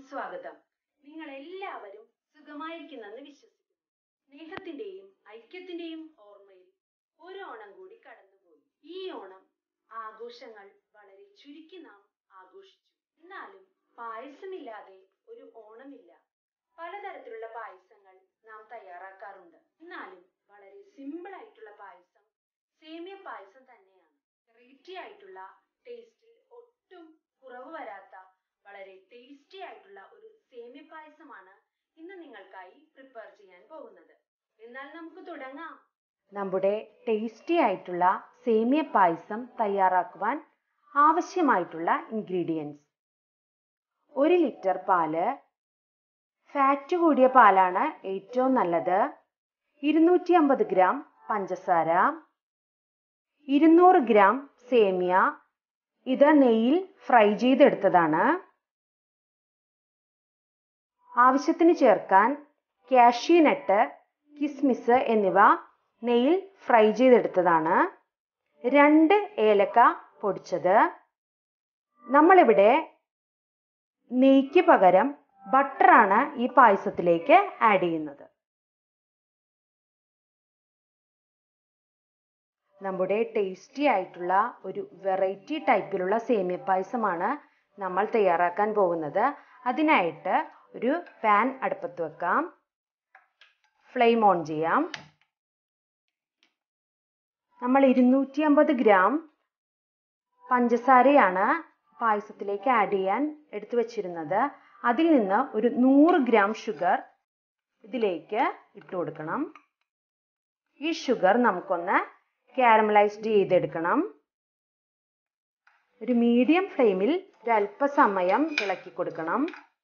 സ്വാഗതം നിങ്ങൾ എല്ലാവരും സുഖമായിരിക്കുന്നെന്ന് വിശ്വസിക്കുന്നു സ്നേഹത്തിന്റെയും ഐക്യത്തിന്റെയും ഓർമ്മയിൽ ഒരു ഓണം കൂടി കടന്നുപോയി ഈ ഓണം ആഘോഷങ്ങൾ വളരെ ചുരുക്കി നാം ആഘോഷിച്ചു എന്നാലും പായസമില്ലാതെ ഒരു ഓണമില്ല പലതരത്തിലുള്ള പായസങ്ങൾ നാം തയ്യാറാക്കാറുണ്ട് എന്നാലും വളരെ സിമ്പിൾ ആയിട്ടുള്ള പായസം സേമിയ പായസം തന്നെയാണ് വെറൈറ്റി ആയിട്ടുള്ള ടേസ്റ്റിൽ ഒട്ടും കുറവ് വരാത്ത വളരെ ടേസ്റ്റി ആയിട്ടുള്ള ഒരു സേമിയ പായസമാണ് ഇന്ന് നിങ്ങൾക്കായി പ്രിപ്പയർ ചെയ്യാൻ പോകുന്നത് എന്നാൽ നമുക്ക് തുടങ്ങാം നമ്മുടെ ടേസ്റ്റി ആയിട്ടുള്ള സേമിയ പായസം തയ്യാറാക്കുവാൻ ആവശ്യമായിട്ടുള്ള ഇൻഗ്രീഡിയൻസ് ഒരു ലിറ്റർ പാല് ഫാറ്റ് കൂടിയ പാലാണ് ഏറ്റവും നല്ലത് ഇരുന്നൂറ്റി അമ്പത് ഗ്രാം പഞ്ചസാര ഇരുന്നൂറ് ഗ്രാം സേമിയ ഇത് നെയ്യിൽ ഫ്രൈ ചെയ്തെടുത്തതാണ് ആവശ്യത്തിന് ചേർക്കാൻ കാഷ്യൂ നട്ട് കിസ്മിസ് എന്നിവ നെയ്യിൽ ഫ്രൈ ചെയ്തെടുത്തതാണ് രണ്ട് ഏലക്ക പൊടിച്ചത് നമ്മളിവിടെ നെയ്ക്ക് പകരം ബട്ടറാണ് ഈ പായസത്തിലേക്ക് ആഡ് ചെയ്യുന്നത് നമ്മുടെ ടേസ്റ്റി ആയിട്ടുള്ള ഒരു വെറൈറ്റി ടൈപ്പിലുള്ള സേമിയ പായസമാണ് നമ്മൾ തയ്യാറാക്കാൻ പോകുന്നത് അതിനായിട്ട് ഒരു പാൻ അടുപ്പത്ത് വെക്കാം ഫ്ലെയിം ഓൺ ചെയ്യാം നമ്മൾ ഇരുന്നൂറ്റി അമ്പത് ഗ്രാം പഞ്ചസാരയാണ് പായസത്തിലേക്ക് ആഡ് ചെയ്യാൻ എടുത്തു വച്ചിരുന്നത് അതിൽ നിന്ന് ഒരു നൂറ് ഗ്രാം ഷുഗർ ഇതിലേക്ക് ഇട്ട് കൊടുക്കണം ഈ ഷുഗർ നമുക്കൊന്ന് കാരമലൈസ്ഡ് ചെയ്തെടുക്കണം ഒരു മീഡിയം ഫ്ലെയിമിൽ ഒരു അല്പസമയം ഇളക്കി കൊടുക്കണം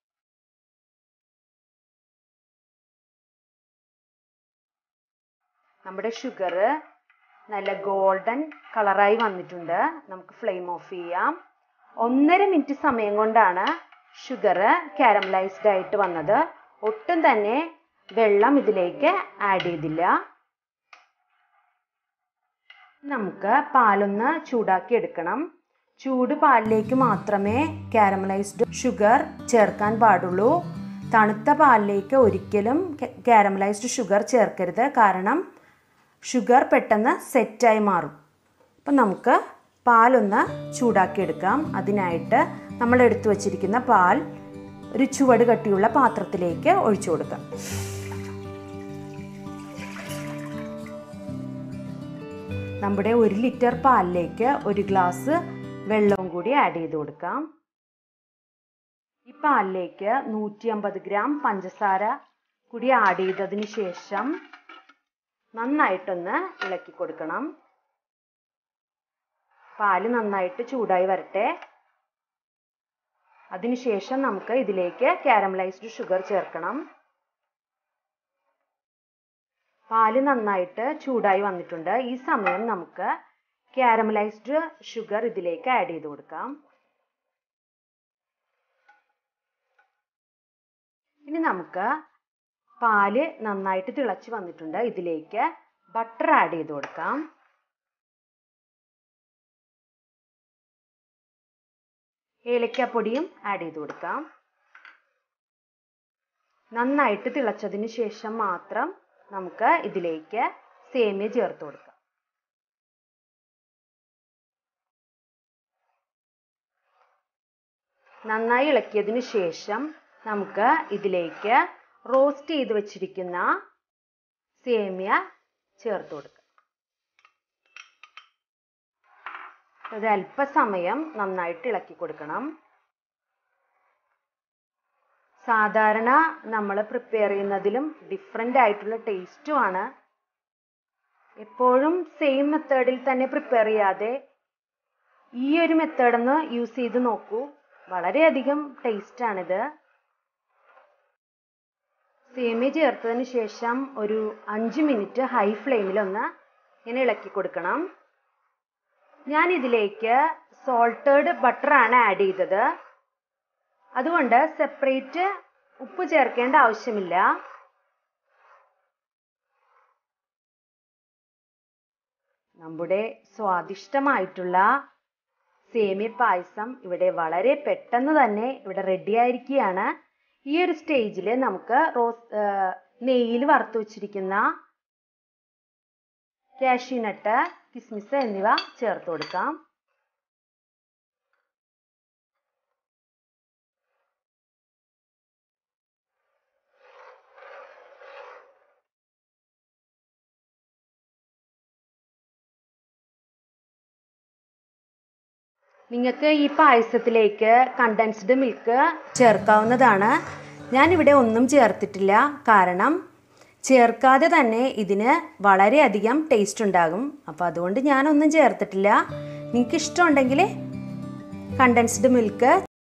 നമ്മുടെ ഷുഗർ നല്ല ഗോൾഡൻ കളറായി വന്നിട്ടുണ്ട് നമുക്ക് ഫ്ലെയിം ഓഫ് ചെയ്യാം ഒന്നര മിനിറ്റ് സമയം കൊണ്ടാണ് ഷുഗർ കാരമലൈസ്ഡ് ആയിട്ട് വന്നത് ഒട്ടും തന്നെ വെള്ളം ഇതിലേക്ക് ആഡ് ചെയ്തില്ല നമുക്ക് പാലൊന്ന് ചൂടാക്കി എടുക്കണം ചൂട് പാലിലേക്ക് മാത്രമേ കാരമലൈസ്ഡ് ഷുഗർ ചേർക്കാൻ പാടുള്ളൂ തണുത്ത പാലിലേക്ക് ഒരിക്കലും കാരമലൈസ്ഡ് ഷുഗർ ചേർക്കരുത് കാരണം ഷുഗർ പെട്ടെന്ന് സെറ്റായി മാറും അപ്പം നമുക്ക് പാലൊന്ന് ചൂടാക്കി എടുക്കാം അതിനായിട്ട് നമ്മൾ എടുത്തു വച്ചിരിക്കുന്ന പാൽ ഒരു ചുവട് കട്ടിയുള്ള പാത്രത്തിലേക്ക് ഒഴിച്ചു കൊടുക്കാം നമ്മുടെ ഒരു ലിറ്റർ പാലിലേക്ക് ഒരു ഗ്ലാസ് വെള്ളവും കൂടി ആഡ് ചെയ്ത് കൊടുക്കാം ഈ പാലിലേക്ക് നൂറ്റി അമ്പത് ഗ്രാം പഞ്ചസാര കൂടി ആഡ് ചെയ്തതിന് ശേഷം നന്നായിട്ടൊന്ന് ഇളക്കി കൊടുക്കണം പാല് നന്നായിട്ട് ചൂടായി വരട്ടെ അതിനുശേഷം നമുക്ക് ഇതിലേക്ക് കാരമലൈസ്ഡ് ഷുഗർ ചേർക്കണം പാല് നന്നായിട്ട് ചൂടായി വന്നിട്ടുണ്ട് ഈ സമയം നമുക്ക് കാരമലൈസ്ഡ് ഷുഗർ ഇതിലേക്ക് ആഡ് ചെയ്ത് കൊടുക്കാം ഇനി നമുക്ക് പാല് നന്നായിട്ട് തിളച്ച് വന്നിട്ടുണ്ട് ഇതിലേക്ക് ബട്ടർ ആഡ് ചെയ്ത് കൊടുക്കാം ഏലക്കാപ്പൊടിയും ആഡ് ചെയ്ത് കൊടുക്കാം നന്നായിട്ട് തിളച്ചതിന് ശേഷം മാത്രം നമുക്ക് ഇതിലേക്ക് സേമിയ ചേർത്ത് കൊടുക്കാം നന്നായി ഇളക്കിയതിന് ശേഷം നമുക്ക് ഇതിലേക്ക് റോസ്റ്റ് ചെയ്ത് വെച്ചിരിക്കുന്ന സേമിയ ചേർത്ത് കൊടുക്കാം ഒരു അല്പസമയം നന്നായിട്ട് ഇളക്കി കൊടുക്കണം സാധാരണ നമ്മൾ പ്രിപ്പയർ ചെയ്യുന്നതിലും ഡിഫറെൻ്റ് ആയിട്ടുള്ള ടേസ്റ്റുമാണ് എപ്പോഴും സെയിം മെത്തേഡിൽ തന്നെ പ്രിപ്പയർ ചെയ്യാതെ ഈ ഒരു മെത്തേഡ് ഒന്ന് യൂസ് ചെയ്ത് നോക്കൂ വളരെയധികം ടേസ്റ്റാണിത് സേമിയ ചേർത്തതിന് ശേഷം ഒരു അഞ്ച് മിനിറ്റ് ഹൈ ഫ്ലെയിമിലൊന്ന് ഇങ്ങനെ ഇളക്കി കൊടുക്കണം ഞാൻ ഇതിലേക്ക് സോൾട്ടേഡ് ബട്ടറാണ് ആഡ് ചെയ്തത് അതുകൊണ്ട് സെപ്പറേറ്റ് ഉപ്പ് ചേർക്കേണ്ട ആവശ്യമില്ല നമ്മുടെ സ്വാദിഷ്ടമായിട്ടുള്ള സേമിയ പായസം ഇവിടെ വളരെ പെട്ടെന്ന് തന്നെ ഇവിടെ റെഡി ആയിരിക്കുകയാണ് ഈ ഒരു സ്റ്റേജിൽ നമുക്ക് റോസ് നെയ്യിൽ വറുത്ത് വെച്ചിരിക്കുന്ന കാഷ്യൂനട്ട് കിസ്മിസ് എന്നിവ ചേർത്ത് കൊടുക്കാം നിങ്ങൾക്ക് ഈ പായസത്തിലേക്ക് കണ്ടൻസ്ഡ് മിൽക്ക് ചേർക്കാവുന്നതാണ് ഞാനിവിടെ ഒന്നും ചേർത്തിട്ടില്ല കാരണം ചേർക്കാതെ തന്നെ ഇതിന് വളരെയധികം ടേസ്റ്റ് ഉണ്ടാകും അപ്പോൾ അതുകൊണ്ട് ഞാനൊന്നും ചേർത്തിട്ടില്ല നിങ്ങൾക്ക് ഇഷ്ടമുണ്ടെങ്കിൽ കണ്ടൻസ്ഡ് മിൽക്ക്